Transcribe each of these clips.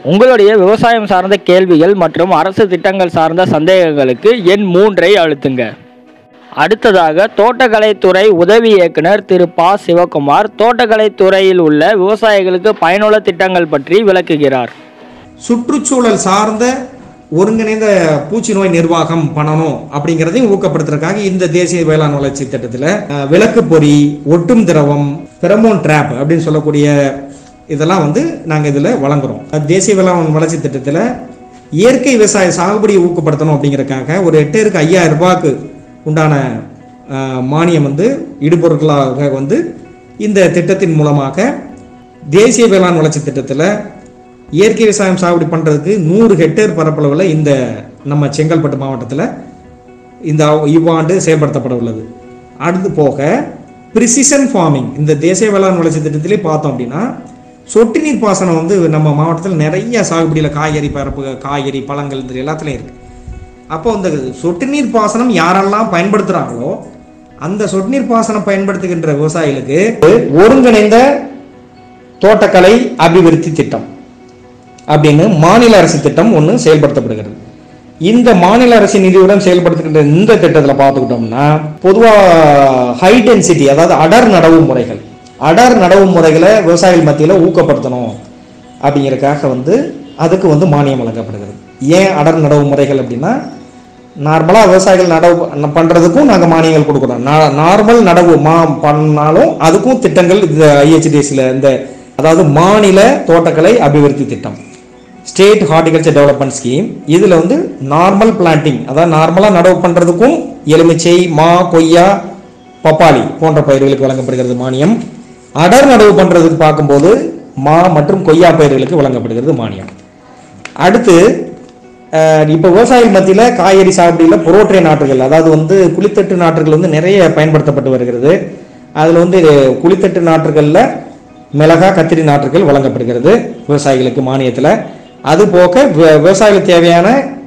உங்களுடைய விவசாயம் சார்ந்த கேள்விகள் மற்றும் அரசு திட்டங்கள் சார்ந்த சந்தேகங்களுக்கு எண் மூன்றை அழுத்துங்க அடுத்ததாக தோட்டக்கலைத்துறை உதவி இயக்குனர் திரு பா சிவகுமார் தோட்டக்கலைத்துறையில் உள்ள விவசாயிகளுக்கு பயனுள்ள திட்டங்கள் பற்றி விளக்குகிறார் சுற்றுச்சூழல் சார்ந்த ஒருங்கிணைந்த பூச்சி நோய் நிர்வாகம் பண்ணணும் அப்படிங்கிறதையும் ஊக்கப்படுத்துறதுக்காக இந்த தேசிய வேளாண் வளர்ச்சி திட்டத்தில் அஹ், விளக்கு பொறி ஒட்டும் திரவம் பெரமோன் ட்ராப் அப்படின்னு சொல்லக்கூடிய இதெல்லாம் வந்து நாங்கள் இதில் வழங்குறோம் அஹ், தேசிய வேளாண் வளர்ச்சி திட்டத்தில் இயற்கை விவசாய சாகுபடியை ஊக்கப்படுத்தணும் அப்படிங்கிறதுக்காக ஒரு ஹெக்டேருக்கு ஐயாயிரம் ரூபாய்க்கு உண்டான அஹ், மானியம் வந்து இடுபொருட்களாக வந்து இந்த திட்டத்தின் மூலமாக தேசிய வேளாண் வளர்ச்சி திட்டத்தில் இயற்கை விவசாயம் சாகுபடி பண்ணுறதுக்கு நூறு ஹெக்டேர் பரப்பளவில் இந்த நம்ம செங்கல்பட்டு மாவட்டத்தில் இந்த இவ்வாண்டு செயல்படுத்தப்பட உள்ளது அடுத்து போக ப்ரிசிஷன் ஃபார்மிங் இந்த தேசிய வேளாண் வளர்ச்சி திட்டத்திலே பார்த்தோம் அப்படின்னா சொட்டு நீர் பாசனம் வந்து நம்ம மாவட்டத்தில் நிறைய சாகுபடியில் காய்கறி பரப்பு காய்கறி பழங்கள் இது எல்லாத்துலேயும் இருக்குது அப்போ இந்த சொட்டு நீர் பாசனம் யாரெல்லாம் பயன்படுத்துகிறாங்களோ அந்த சொட்டு நீர் பாசனம் பயன்படுத்துகின்ற விவசாயிகளுக்கு ஒருங்கிணைந்த தோட்டக்கலை அபிவிருத்தி திட்டம் அப்படின்னு மாநில அரசு திட்டம் ஒன்று செயல்படுத்தப்படுகிறது இந்த மாநில அரசு நிதியுடன் செயல்படுத்துகின்ற இந்த திட்டத்தில் பார்த்துக்கிட்டோம்னா பொதுவாக ஹை டென்சிட்டி அதாவது அடர் நடவு முறைகள் அடர் நடவு முறைகளை விவசாயிகள் மத்தியில் ஊக்கப்படுத்தணும் அப்படிங்கிறதுக்காக வந்து அதுக்கு வந்து மானியம் வழங்கப்படுகிறது ஏன் அடர் நடவு முறைகள் அப்படின்னா நார்மலாக விவசாயிகள் நடவு பண்ண- பண்றதுக்கும் நாங்கள் மானியங்கள் கொடுக்குறோம் நா- நார்மல் நடவு மா பண்ணாலும் அதுக்கும் திட்டங்கள் இந்த ஐஹெச்டிஎஸ்ல இந்த அதாவது மாநில தோட்டக்கலை அபிவிருத்தி திட்டம் ஸ்டேட் ஹார்டிகல்ச்சர் டெவலப்மெண்ட் ஸ்கீம் இதில் வந்து நார்மல் பிளான்டிங் அதாவது நார்மலாக நடவு பண்ணுறதுக்கும் எலுமிச்சை மா கொய்யா பப்பாளி போன்ற பயிர்களுக்கு வழங்கப்படுகிறது மானியம் அடர் நடவு பண்ணுறதுக்கு பார்க்கும்போது மா மற்றும் கொய்யா பயிர்களுக்கு வழங்கப்படுகிறது மானியம் அடுத்து அஹ், இப்போ விவசாயிகள் மத்தியில் காய்கறி சாகுபடியில் புரோட்டை நாற்றுகள் அதாவது வந்து குளித்தட்டு நாற்றுகள் வந்து நிறைய பயன்படுத்தப்பட்டு வருகிறது அதில் வந்து குளித்தட்டு நாற்றுகளில் மிளகா கத்திரி நாற்றுகள் வழங்கப்படுகிறது விவசாயிகளுக்கு மானியத்தில் அது போக வி- விவசாயிகளுக்கு தேவையான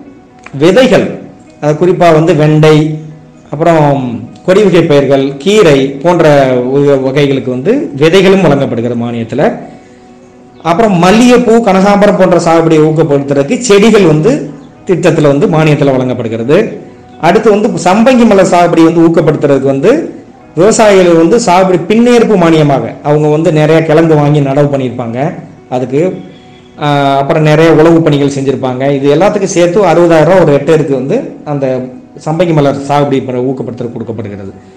விதைகள் அது குறிப்பாக வந்து வெண்டை அப்புறம் கொடி வகை பயிர்கள் கீரை போன்ற வ- வகைகளுக்கு வந்து விதைகளும் வழங்கப்படுகிறது மானியத்தில் அப்புறம் மல்லிகைப்பூ கனகாம்பரம் போன்ற சாகுபடியை ஊக்கப்படுத்துறதுக்கு செடிகள் வந்து திட்டத்தில் வந்து மானியத்தில் வழங்கப்படுகிறது அடுத்து வந்து சம்பங்கி மலர் சாகுபடி வந்து ஊக்கப்படுத்துறதுக்கு வந்து விவசாயிகள் வந்து சாகுபடி பின்னேற்பு மானியமாக அவங்க வந்து நிறைய கிழங்கு வாங்கி நடவு பண்ணியிருப்பாங்க அதுக்கு ஆஹ், அப்புறம் நிறைய உழவு பணிகள் செஞ்சுருப்பாங்க இது எல்லாத்துக்கும் சேர்த்து அறுபதாயிரம் ரூபா ஒரு ஹெக்டேருக்கு வந்து அந்த சம்பங்கி மலர் சாகுபடி பண்ண ஊக்கப்படுத்துறதுக்கு கொடுக்கப்படுகிறது